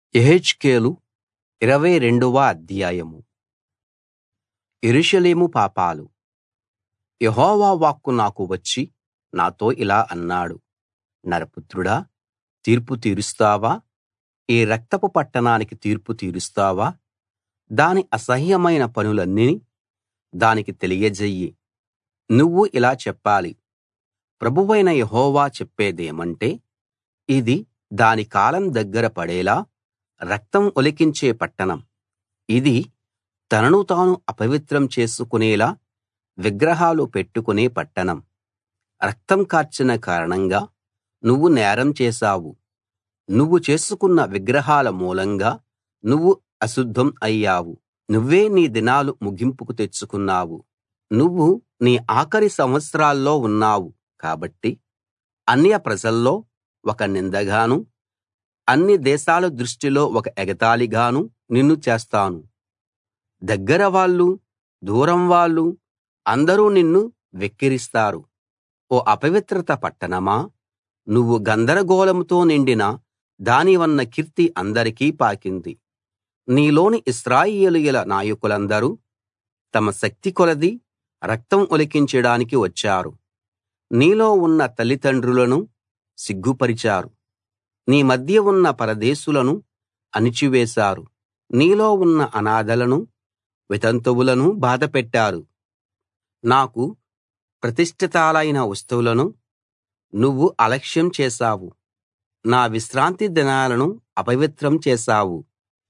యెహెజ్కేలు ఇరవై రెండవ అధ్యాయం యెరూషలేము పాపాలు యెహోవా వాక్కు నాకు వచ్చి నాతో ఇలా అన్నాడు నరపుత్రుడా తీర్పు తీరుస్తావా ఈ రక్తపు పట్టణానికి తీర్పు తీరుస్తావా దాని అసహ్యమైన పనులన్నీ దానికి తెలియజెయ్యి నువ్వు ఇలా చెప్పాలి ప్రభువైన యెహోవా చెప్పేదేమంటే ఇది దాని కాలం దగ్గర పడేలా రక్తం ఒలికించే పట్టణం ఇది తనను తాను అపవిత్రం చేసుకునేలా విగ్రహాలు పెట్టుకునే పట్టణం రక్తం కార్చిన కారణంగా నువ్వు నేరం చేశావు నువ్వు చేసుకున్న విగ్రహాల మూలంగా నువ్వు అశుద్ధం అయ్యావు నువ్వే నీ దినాలు ముగింపుకు తెచ్చుకున్నావు నువ్వు నీ ఆఖరి సంవత్సరాల్లో ఉన్నావు కాబట్టి అన్య ప్రజల్లో ఒక నిందగానూ అన్ని దేశాల దృష్టిలో ఒక ఎగతాళిగానూ నిన్ను చేస్తాను దగ్గర వాళ్ళు దూరం వాళ్ళు అందరూ నిన్ను వెక్కిరిస్తారు ఓ అపవిత్రత పట్టణమా నువ్వు గందరగోళంతో నిండిన దానివన్న కీర్తి అందరికీ పాకింది నీలోని ఇశ్రాయేలీయుల నాయకులందరూ తమ శక్తి కొలది రక్తం ఒలికించడానికి వచ్చారు నీలో ఉన్న తల్లిదండ్రులను సిగ్గుపరిచారు నీ మధ్య ఉన్న పరదేశులను అణిచివేశారు నీలో ఉన్న అనాథలను వితంతువులను బాధపెట్టారు నాకు ప్రతిష్ఠితాలైన వస్తువులను నువ్వు అలక్ష్యం చేశావు నా విశ్రాంతి దినాలను అపవిత్రం చేశావు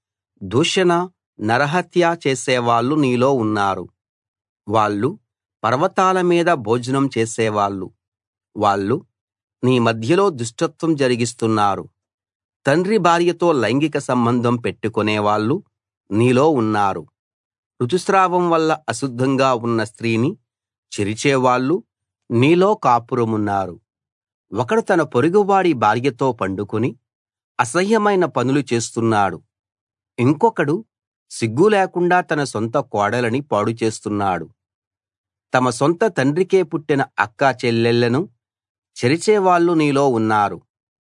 దూషణ నరహత్య చేసేవాళ్ళు నీలో ఉన్నారు వాళ్ళు పర్వతాల మీద భోజనం చేసేవాళ్ళు వాళ్ళు నీ మధ్యలో దుష్టత్వం జరిగిస్తున్నారు తండ్రి భార్యతో లైంగిక సంబంధం పెట్టుకునేవాళ్ళు నీలో ఉన్నారు ఋతుస్రావం వల్ల అశుద్ధంగా ఉన్న స్త్రీని చెరిచేవాళ్ళు నీలో కాపురమున్నారు ఒకడు తన పొరుగువాడి భార్యతో పండుకుని అసహ్యమైన పనులు చేస్తున్నాడు ఇంకొకడు సిగ్గు లేకుండా తన సొంత కోడలిని పాడు చేస్తున్నాడు తమ సొంత తండ్రికే పుట్టిన అక్క చెల్లెళ్ళను చెరిచేవాళ్ళు నీలో ఉన్నారు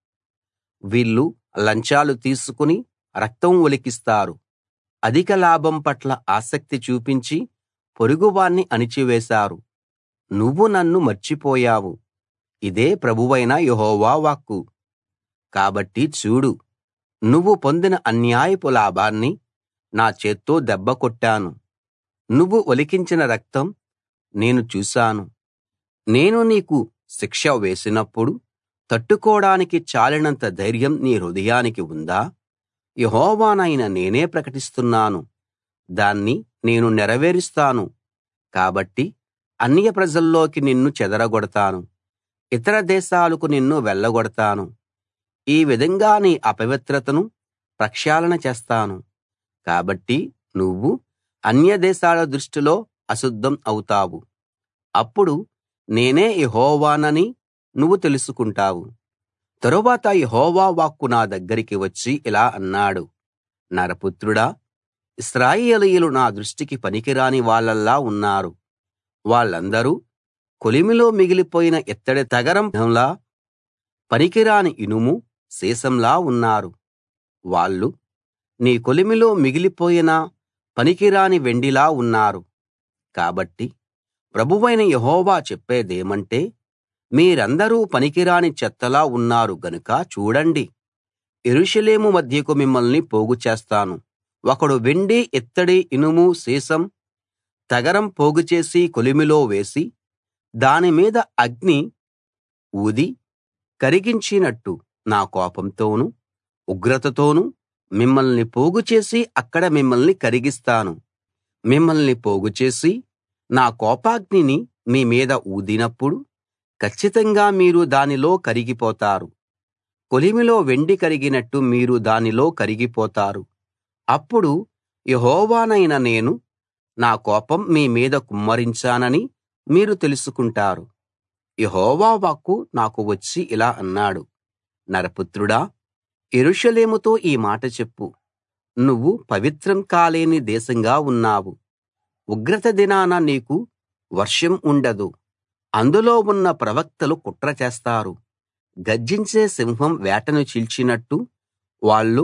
వీళ్ళు లంచాలు తీసుకుని రక్తం ఒలికిస్తారు అధిక లాభం పట్ల ఆసక్తి చూపించి పొరుగువాణ్ణి అణిచివేశారు నువ్వు నన్ను మర్చిపోయావు ఇదే ప్రభువైన యెహోవా వాక్కు కాబట్టి చూడు నువ్వు పొందిన అన్యాయపు లాభాన్ని నా చేత్తో దెబ్బ కొట్టాను నువ్వు ఒలికించిన రక్తం నేను చూశాను నేను నీకు శిక్ష వేసినప్పుడు తట్టుకోడానికి చాలినంత ధైర్యం నీ హృదయానికి ఉందా యెహోవానైన నేనే ప్రకటిస్తున్నాను దాన్ని నేను నెరవేరుస్తాను కాబట్టి అన్య ప్రజల్లోకి నిన్ను చెదరగొడతాను ఇతర దేశాలకు నిన్ను వెళ్ళగొడతాను ఈ విధంగా నీ అపవిత్రతను ప్రక్షాళన చేస్తాను కాబట్టి నువ్వు అన్య దేశాల దృష్టిలో అశుద్ధం అవుతావు అప్పుడు నేనే యెహోవానని నువ్వు తెలుసుకుంటావు తరువాత యెహోవా వాక్కు నా దగ్గరికి వచ్చి ఇలా అన్నాడు నరపుత్రుడా ఇశ్రాయేలీయులు నా దృష్టికి పనికిరాని వాళ్ళలా ఉన్నారు వాళ్ళందరూ కొలిమిలో మిగిలిపోయిన ఇత్తడి తగరంలా పనికిరాని ఇనుము సీసంలా ఉన్నారు వాళ్ళు నీ కొలిమిలో మిగిలిపోయిన పనికిరాని వెండిలా ఉన్నారు కాబట్టి ప్రభువైన యెహోవా చెప్పేదేమంటే మీరందరూ పనికిరాని చెత్తలా ఉన్నారు గనుక చూడండి యెరూషలేము మధ్యకు మిమ్మల్ని పోగు చేస్తాను ఒకడు వెండి ఇత్తడి ఇనుము సీసం తగరం పోగుచేసి కొలిమిలో వేసి దాని మీద అగ్ని ఊది కరిగించినట్టు నా కోపంతోనూ ఉగ్రతతోనూ మిమ్మల్ని పోగు చేసి అక్కడ మిమ్మల్ని కరిగిస్తాను మిమ్మల్ని పోగు చేసి నా కోపాగ్నిని మీ మీద ఊదినప్పుడు కచ్చితంగా మీరు దానిలో కరిగిపోతారు కొలిమిలో వెండి కరిగినట్టు మీరు దానిలో కరిగిపోతారు అప్పుడు యెహోవానైన నేను నా కోపం మీ మీద కుమ్మరించానని మీరు తెలుసుకుంటారు యెహోవా వాక్కు నాకు వచ్చి ఇలా అన్నాడు నరపుత్రుడా యెరూషలేముతో ఈ మాట చెప్పు నువ్వు పవిత్రం కాలేని దేశంగా ఉన్నావు ఉగ్రత దినాన నీకు వర్షం ఉండదు అందులో ఉన్న ప్రవక్తలు కుట్ర చేస్తారు గర్జించే సింహం వేటను చీల్చినట్టు వాళ్ళు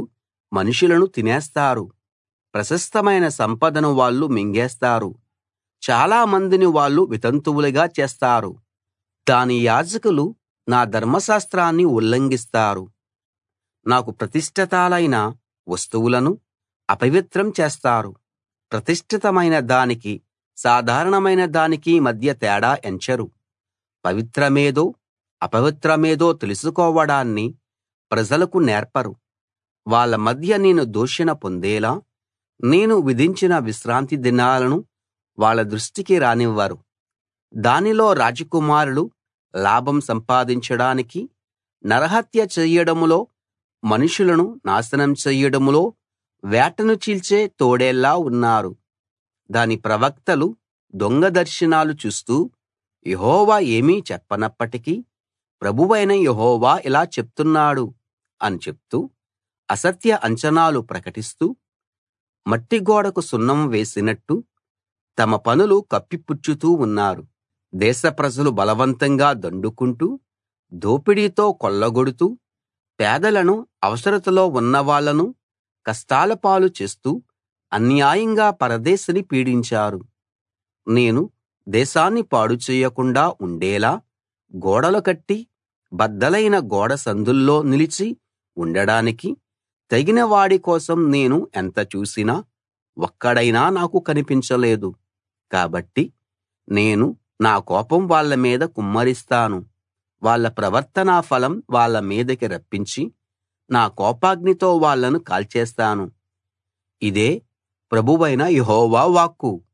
మనుషులను తినేస్తారు ప్రశస్తమైన సంపదను వాళ్ళు మింగేస్తారు చాలా మందిని వాళ్ళు వితంతువులుగా చేస్తారు దాని యాజకులు నా ధర్మశాస్త్రాన్ని ఉల్లంఘిస్తారు నాకు ప్రతిష్ఠితాలైన వస్తువులను అపవిత్రం చేస్తారు ప్రతిష్ఠితమైన దానికి సాధారణమైన దానికి మధ్య తేడా ఎంచరు పవిత్రమేదో అపవిత్రమేదో తెలుసుకోవడాన్ని ప్రజలకు నేర్పరు వాళ్ళ మధ్య నేను దూషణ పొందేలా నేను విధించిన విశ్రాంతి దినాలను వాళ్ళ దృష్టికి రానివ్వరు దానిలో రాజకుమారులు లాభం సంపాదించడానికి నరహత్య చెయ్యడంలో మనుషులను నాశనం చెయ్యడంలో వేటను చీల్చే తోడేల్లా ఉన్నారు దాని ప్రవక్తలు దొంగ దర్శనాలు చూస్తూ యెహోవా ఏమీ చెప్పనప్పటికీ ప్రభువైన యెహోవా ఇలా చెప్తున్నాడు అని చెప్తూ అసత్య అంచనాలు ప్రకటిస్తూ మట్టి గోడకు సున్నం వేసినట్టు తమ పనులు కప్పిపుచ్చుతూ ఉన్నారు దేశ ప్రజలు బలవంతంగా దండుకుంటూ దోపిడీతో కొల్లగొడుతూ పేదలను అవసరతలో ఉన్నవాళ్ళను కష్టాల పాలు చేస్తూ అన్యాయంగా పరదేశిని పీడించారు నేను దేశాన్ని పాడు చేయకుండా ఉండేలా గోడలు కట్టి బద్దలైన గోడ సందుల్లో నిలిచి ఉండడానికి తగిన వాడి కోసం నేను ఎంత చూసినా ఒక్కడైనా నాకు కనిపించలేదు కాబట్టి నేను నా కోపం వాళ్ళ మీద కుమ్మరిస్తాను వాళ్ళ ప్రవర్తనా ఫలం వాళ్ళ మీదకి రప్పించి నా కోపాగ్నితో వాళ్ళను కాల్చేస్తాను ఇదే ప్రభువైన యెహోవా వాక్కు